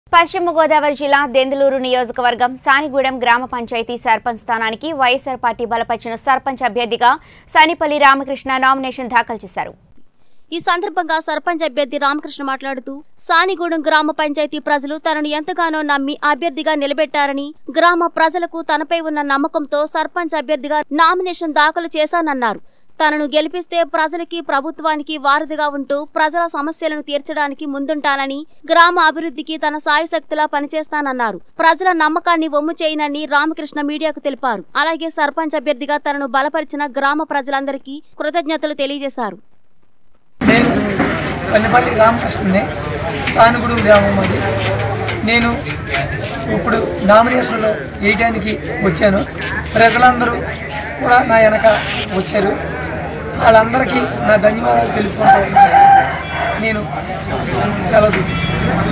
పశ్చిమ గోదావరి జిల్లా దెందులూరు నియోజకవర్గం సానిగూడెం గ్రామ పంచాయతీ సర్పంచ్ స్థానానికి వైఎస్ఆర్ పార్టీ బలపరిచిన సర్పంచ్ అభ్యర్థిగా సనిపల్లి రామకృష్ణ నామినేషన్ దాఖలు చేశారు ఈ సందర్భంగా సర్పంచ్ అభ్యర్థి రామకృష్ణ మాట్లాడుతూ సానిగూడెం గ్రామ పంచాయతీ ప్రజలు తనను ఎంతగానో నమ్మి అభ్యర్థిగా నిలబెట్టారని గ్రామ ప్రజలకు తనపై ఉన్న నమ్మకంతో సర్పంచ్ అభ్యర్థిగా నామినేషన్ దాఖలు చేశానన్నారు తనను గెలిపిస్తే ప్రజలకి ప్రభుత్వానికి వారధిగా ఉంటూ ప్రజల సమస్యలను తీర్చడానికి ముందుంటానని గ్రామ అభివృద్ధికి తన సాయశక్తిలా పనిచేస్తానన్నారు ప్రజల నమ్మకాన్ని వమ్ము చేయనని రామకృష్ణ మీడియాకు తెలిపారు అలాగే సర్పంచ్ అభ్యర్థిగా తనను బలపరిచిన గ్రామ ప్రజలందరికీ కృతజ్ఞతలు తెలియజేశారు నేను సన్నపల్లి రామకృష్ణని సానుగుడు గ్రామం అది నేను ఇప్పుడు నామినేషన్లో వేయడానికి వచ్చాను ప్రజలందరూ కూడా నా వెనక వచ్చారు వాళ్ళందరికీ నా ధన్యవాదాలు తెలుపుకుంటూ నేను సెలవు తీసుకుంటాను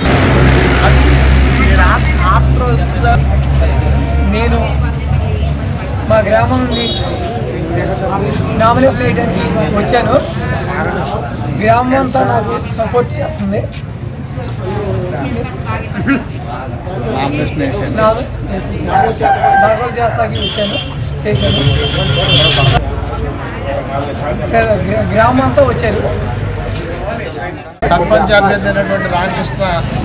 నేను మా గ్రామం నుండి నామినేషన్ వేయడానికి వచ్చాను గ్రామం అంతా నాకు సపోర్ట్ చేస్తుంది నామినేషన్ వేసాను నామినేషన్ దాఖలు చేస్తాకి వచ్చాను చేశాను గ్రా- గ్రా- గ్రామం అంతా వచ్చారు సర్పంచ్ అభ్యర్థి అయినటువంటి రామకృష్ణ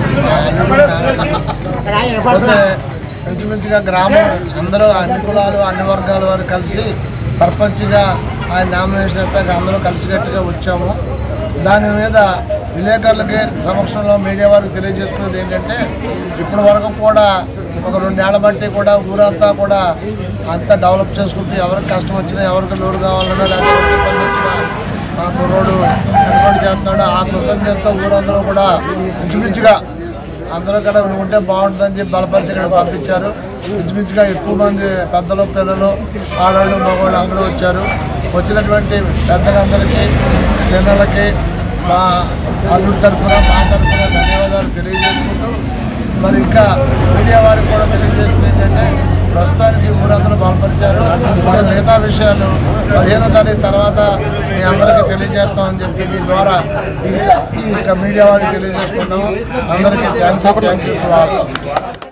పోతే ఇంచుమించుగా గ్రామం అందరూ అన్ని కులాలు అన్ని వర్గాల వారు కలిసి సర్పంచ్గా ఆయన నామినేషన్ అయితే అందరూ కలిసికట్టుగా వచ్చాము దాని మీద విలేకరులకి సమక్షంలో మీడియా వారికి తెలియజేసుకునేది ఏంటంటే ఇప్పటి వరకు కూడా ఒక రెండేళ్ల బట్టి కూడా ఊరంతా కూడా అంతా డెవలప్ చేసుకుంటూ ఎవరికి కష్టం వచ్చినా ఎవరికి నూరు కావాలన్నా లేకపోతే ఎవరికి ఇబ్బంది వచ్చినా ఆ కుర్రోడు ఎటువంటి చేస్తున్నాడు ఆ కృతజ్ఞతతో ఊరందరూ కూడా ఇంచుమించుగా అందరూ కూడా నువ్వు ఉంటే బాగుంటుందని చెప్పి బలపరిచి ఇక్కడ పంపించారు ఇంచుమించుగా ఎక్కువ మంది పెద్దలు పిల్లలు ఆడవాళ్ళు మగవాళ్ళు అందరూ వచ్చారు వచ్చినటువంటి పెద్దలందరికీ పిల్లలకి మా అల్లుడి తరఫున మా తరఫున ధన్యవాదాలు తెలియజేసుకుంటూ మరి ఇంకా మీడియా వారికి కూడా తెలియజేస్తుంది ఏంటంటే ప్రస్తుతానికి ఊరందరూ బలపరిచారు ఇంకా మిగతా విషయాలు పదిహేనో తారీఖు తర్వాత మీ అందరికీ తెలియజేస్తామని చెప్పి మీ ద్వారా ఈ ఈ యొక్క మీడియా వారికి తెలియజేసుకుంటాము అందరికీ థ్యాంక్ యూ థ్యాంక్ యూ